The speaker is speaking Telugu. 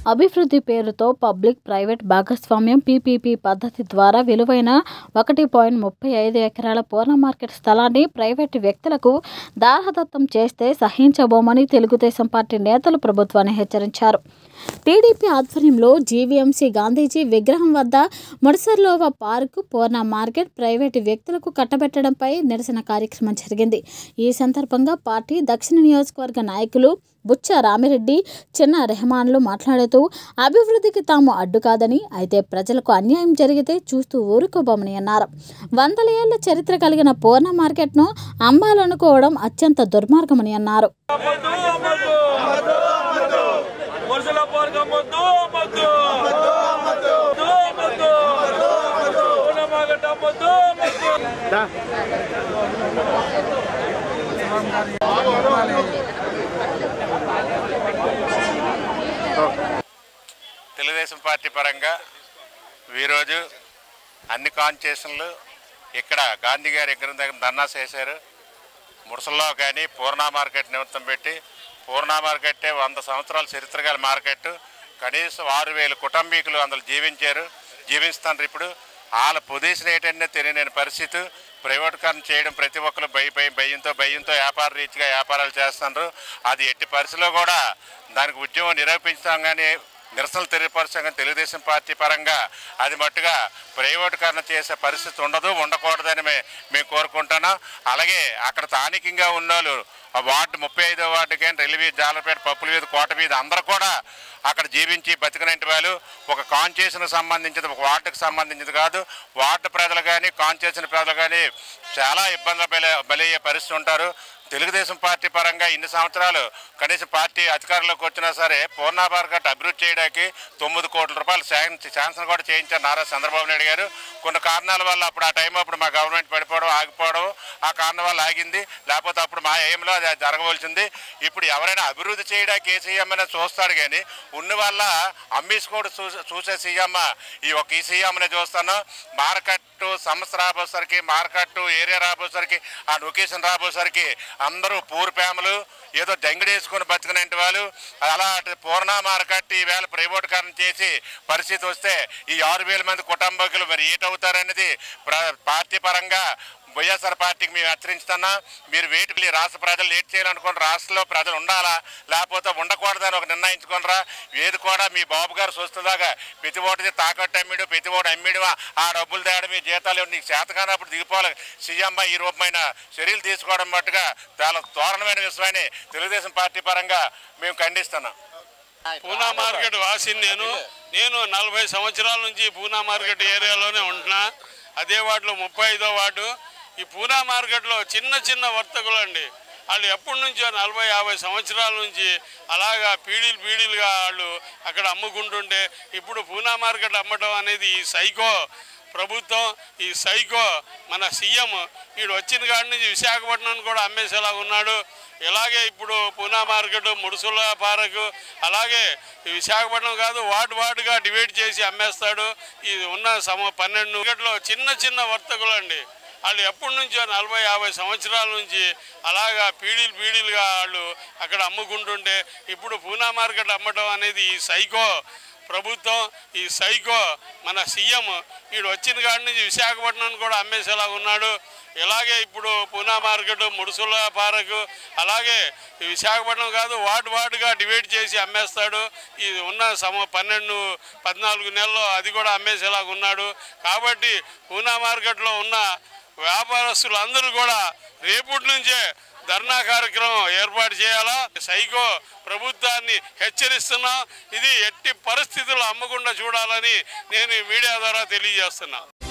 అభివృద్ధి పేరుతో పబ్లిక్ ప్రైవేట్ భాగస్వామ్యం పీపీపీ పద్ధతి ద్వారా విలువైన ఒకటి పాయింట్ ముప్పై ఐదు ఎకరాల పూర్ణ మార్కెట్ స్థలాన్ని ప్రైవేటు వ్యక్తులకు దారదత్తం చేస్తే సహించబోమని తెలుగుదేశం పార్టీ నేతలు ప్రభుత్వాన్ని హెచ్చరించారు టీడీపీ ఆధ్వర్యంలో జీవీఎంసీ గాంధీజీ విగ్రహం వద్ద Mudasarlova park Poorna market private వ్యక్తులకు కట్టబెట్టడంపై నిరసన కార్యక్రమం జరిగింది ఈ సందర్భంగా పార్టీ దక్షిణ నియోజకవర్గ నాయకులు బుచ్చ రామిరెడ్డి చిన్న రెహమాన్లు మాట్లాడుతూ అభివృద్ధికి తాము అడ్డు కాదని అయితే ప్రజలకు అన్యాయం జరిగితే చూస్తూ ఊరుకోబోమని అన్నారు వందల ఏళ్ల చరిత్ర కలిగిన పూర్ణ మార్కెట్ను అమ్మాలనుకోవడం అత్యంత దుర్మార్గమని అన్నారు వరుసల పార్క్ అమ్మొద్దు అమ్మొద్దు అమ్మొద్దు అమ్మొద్దు పూర్ణమాగట్ట అమ్మొద్దు అమ్మొద్దు తెలుగుదేశం పార్టీ పరంగా ఈరోజు అన్ని కాన్స్టిట్యూషన్లు ఇక్కడ గాంధీ గారి విగ్రహం దగ్గర ధర్నాస్ చేశారు మురసల్లో కానీ పూర్ణ మార్కెట్ నిమిత్తం పెట్టి పూర్ణ మార్కెట్టే వంద సంవత్సరాల చరిత్ర గల మార్కెట్ కనీసం ఆరు వేల కుటుంబీకులు అందులో జీవించారు జీవిస్తున్నారు ఇప్పుడు వాళ్ళ పొజిషన్ ఏంటంటే తెలియని పరిస్థితి ప్రైవేటీకరణ చేయడం ప్రతి ఒక్కరు భయ భయం భయంతో భయంతో వ్యాపార రీతిగా వ్యాపారాలు చేస్తున్నారు అది ఎట్టి పరిస్థితిలో కూడా దానికి ఉద్యమం నిరూపించాం కానీ నిరసనలు తెలియపరచాం కానీ తెలుగుదేశం పార్టీ పరంగా అది మట్టుగా ప్రైవేటీకరణ చేసే పరిస్థితి ఉండదు ఉండకూడదని మే మేము కోరుకుంటున్నాం అలాగే అక్కడ స్థానికంగా ఉన్నోళ్ళు ఆ వార్డు ముప్పై ఐదో వార్డు కానీ రైల్వే జాలపేట పప్పుల మీద కోట మీద అందరూ కూడా అక్కడ జీవించి బతికినట్టు వాళ్ళు ఒక కాన్స్టిట్యూషన్కి సంబంధించింది ఒక వార్డుకు సంబంధించింది కాదు వార్డు ప్రజలు కానీ కాన్స్టిట్యూషన్ ప్రజలు కానీ చాలా ఇబ్బందులు బలి బలయ్యే పరిస్థితి ఉంటారు తెలుగుదేశం పార్టీ పరంగా ఇన్ని సంవత్సరాలు కనీసం పార్టీ అధికారంలోకి వచ్చినా సరే పూర్ణ మార్కెట్ అభివృద్ధి చేయడానికి తొమ్మిది కోట్ల రూపాయలు శాంక్షన్ శాంక్షన్ కూడా చేయించారు నారా చంద్రబాబు నాయుడు గారు కొన్ని కారణాల వల్ల అప్పుడు ఆ టైం అప్పుడు మా గవర్నమెంట్ పడిపోవడం ఆగిపోవడం ఆ కారణం వల్ల ఆగింది లేకపోతే అప్పుడు మా ఏయంలో అది జరగవలసింది ఇప్పుడు ఎవరైనా అభివృద్ధి చేయడానికి ఏ సీఎం అయినా చూస్తాడు కానీ ఉన్న వల్ల అమ్మేసుకోడు చూసే చూసే సీఎం ఈ ఒక ఈ సీఎంనే చూస్తాను మార్కెట్ సంస్థ రాబోసరికి మార్కెట్ ఏరియా రాబోసరికి ఆ లొకేషన్ రాబోసరికి అందరూ పూర్ ఫ్యామిలు ఏదో జంగిడేసుకొని బతికినంటి వాళ్ళు అలాంటి పూర్ణ మార్కెట్ ఈవేళ ప్రైవేటీకరణ చేసి పరిస్థితి వస్తే ఈ ఆరు వేల మంది కుటుంబకులు మరి ఏటవుతారనేది ప్ర- పార్టీ పరంగా వైఎస్ఆర్ పార్టీకి మేము హెచ్చరించుతున్నా మీరు వేటుకు రాష్ట్ర ప్రజలు లేట్ చేయాలనుకుని రాష్ట్రంలో ప్రజలు ఉండాలా లేకపోతే ఉండకూడదని ఒక నిర్ణయించుకునరా ఏది కూడా మీ బాబు గారు చూస్తుందాగా ప్రతి ఓటు తాకట్టు అమ్మిడు ప్రతి ఓటు అమ్మిడు ఆ డబ్బులు తేయడం మీ జీతాలు నీకు చేత కానప్పుడు దిగిపోవాలి సీఎం ఈ రూపమైన చర్యలు తీసుకోవడం మట్టుగా చాలా దారుణమైన విషయమని తెలుగుదేశం పార్టీ పరంగా మేము ఖండిస్తున్నాం పూనా మార్కెట్ వాసిని నేను నేను నలభై సంవత్సరాల నుంచి పూనా మార్కెట్ ఏరియాలోనే ఉంటున్నా అదే వార్డులో ముప్పై ఐదో వార్డు ఈ పూనా మార్కెట్లో చిన్న చిన్న వర్తకులు అండి వాళ్ళు ఎప్పటి నుంచో నలభై యాభై సంవత్సరాల నుంచి అలాగా పీడీలు పీడీలుగా వాళ్ళు అక్కడ అమ్ముకుంటుంటే ఇప్పుడు పూనా మార్కెట్ అమ్మటం అనేది ఈ సైకో ప్రభుత్వం ఈ సైకో మన సీఎం వీడు వచ్చిన కాడి నుంచి విశాఖపట్నం కూడా అమ్మేసేలా ఉన్నాడు ఇలాగే ఇప్పుడు పూనా మార్కెట్ ముడుసుల పార్క్ అలాగే ఈ విశాఖపట్నం కాదు వార్డు వార్డుగా డివైడ్ చేసి అమ్మేస్తాడు ఇది ఉన్న సమ పన్నెండు మార్కెట్లో చిన్న చిన్న వర్తకులు అండి వాళ్ళు ఎప్పటి నుంచో నలభై యాభై సంవత్సరాల నుంచి అలాగా పీడీలు పీడీలుగా వాళ్ళు అక్కడ అమ్ముకుంటుంటే ఇప్పుడు పూనా మార్కెట్ అమ్మటం అనేది ఈ సైకో ప్రభుత్వం ఈ సైకో మన సీఎం వీడు వచ్చిన కాడి నుంచి విశాఖపట్నం కూడా అమ్మేసేలా ఉన్నాడు ఇలాగే ఇప్పుడు పూనా మార్కెట్ ముడుసుల పార్క్ అలాగే ఈ విశాఖపట్నం కాదు వార్డు వార్డుగా డివైడ్ చేసి అమ్మేస్తాడు ఇది ఉన్న సమ పన్నెండు పద్నాలుగు నెలల్లో అది కూడా అమ్మేసేలాగా ఉన్నాడు కాబట్టి పూనా మార్కెట్లో ఉన్న వ్యాపారస్తులు అందరూ కూడా రేపటి నుంచే ధర్నా కార్యక్రమం ఏర్పాటు చేయాలా సైకో ప్రభుత్వాన్ని హెచ్చరిస్తున్నాం ఇది ఎట్టి పరిస్థితుల్లో అమ్మకుండా చూడాలని నేను ఈ మీడియా ద్వారా తెలియజేస్తున్నా